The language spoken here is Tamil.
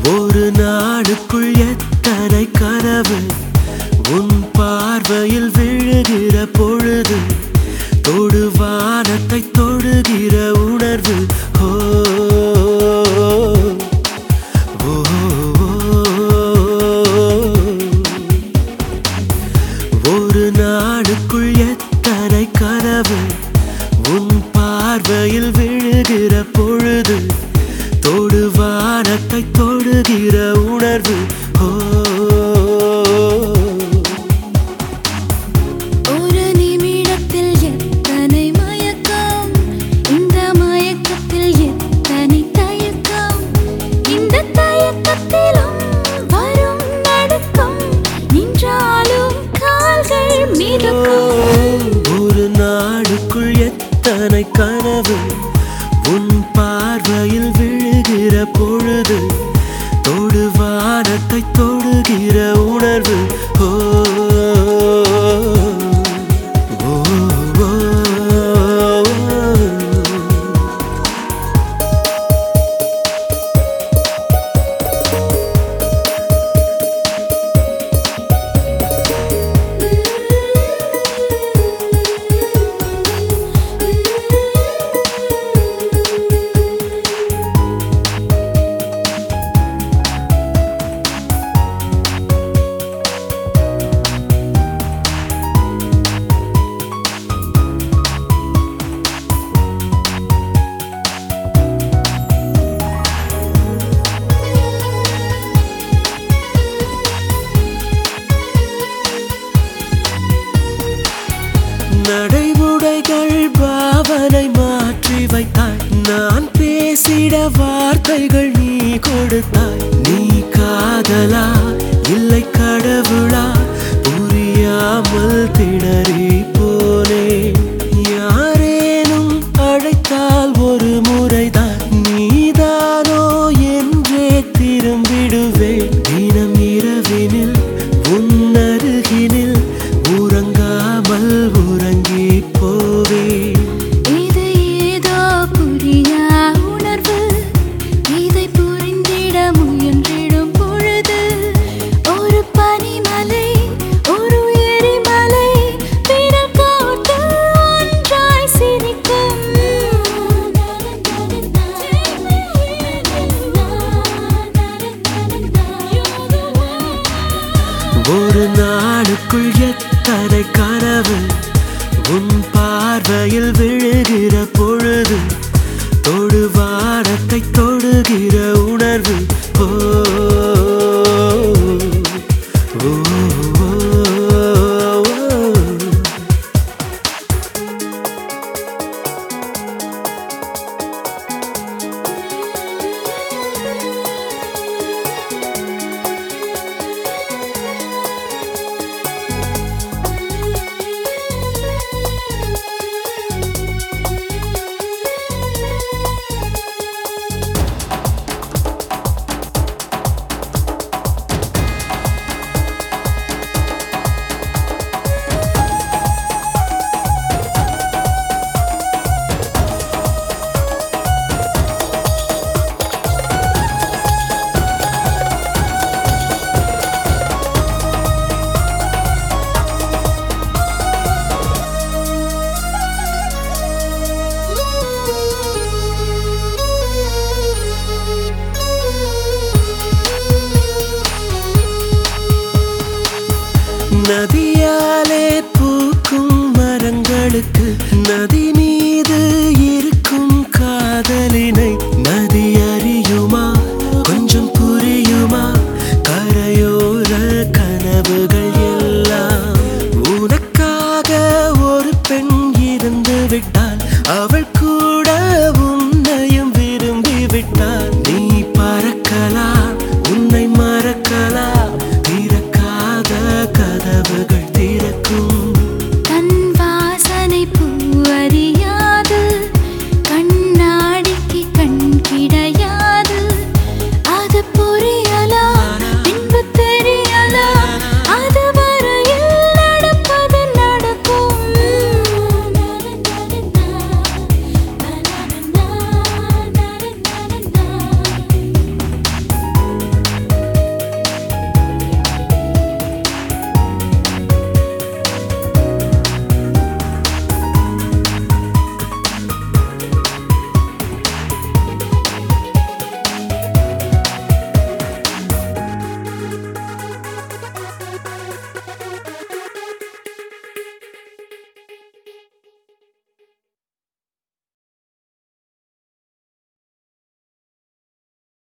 ஒரு நாளுக்குள் எத்தனை கனவு உன் பார்வையில் விழுகிற பொழுது தொடு வானத்தை தொடுகிற உணர்வு ஓ ஓ, ஒரு நாளுக்குள் எத்தனை கனவு உன் பார்வையில் விழுகிற பொழுது தொடு வானத்தை தொடுகிற உணர்வு ஓ ஒரு நிமிடத்தில் எத்தனை மயக்கம் இந்த மயக்கத்தில் எத்தனை தயக்கம் இந்த தயக்கத்திலும் வரும் நடுக்கம் நின்றாலும் கால்கள் மிதக்கும் ஒரு நாளுக்குள் எத்தனை கனவு உன் பார்வையில் விழுகிற பொழுது தொடு வானத்தை தொடுகிற உணர்வு ஓ ஓ, ஓ, ஓ. நடைமுறைகள் பாவனை மாற்றி வைத்தாய் நான் பேசிட வார்த்தைகள் நீ கொடுத்தாய் நீ காதலா இல்லை கடவுளா புரியாமல் திணறி போனே யாரேனும் அழைத்தால் ஒரு முறைதான் நீதானோ என்றே திரும்பிடுவேன் தினம் இரவினில் உன்னருகினில் உறங்காமல் உறங்கி போவேன் இது ஏதோ புரியா உணர்வு இதை புரிந்திட முயன்றிடும் பொழுது ஒரு பனிமலை ஒரு எரிமலை பிறர் கோட்டு ஒன்றாய் சிரிக்கும் ஒரு நாளுக்குள் எத்தனை கனவு உன் பார்வையில் விழுகிற பொழுது தொடு வானத்தை தொடுகிற உணர்வு ஓ ஓ, ஓ, ஓ. நதியாலே பூக்கும் மரங்களுக்கு நதி மீது இருக்கும் காதலினை நதி அறியுமா கொஞ்சம் புரியுமா கரையோர கனவுகள் எல்லாம் உனக்காக ஒரு பெண் இருந்து விட்டால் அவள் கூட உன்னையும் விரும்பி விட்டால் நீ பறக்கலாம்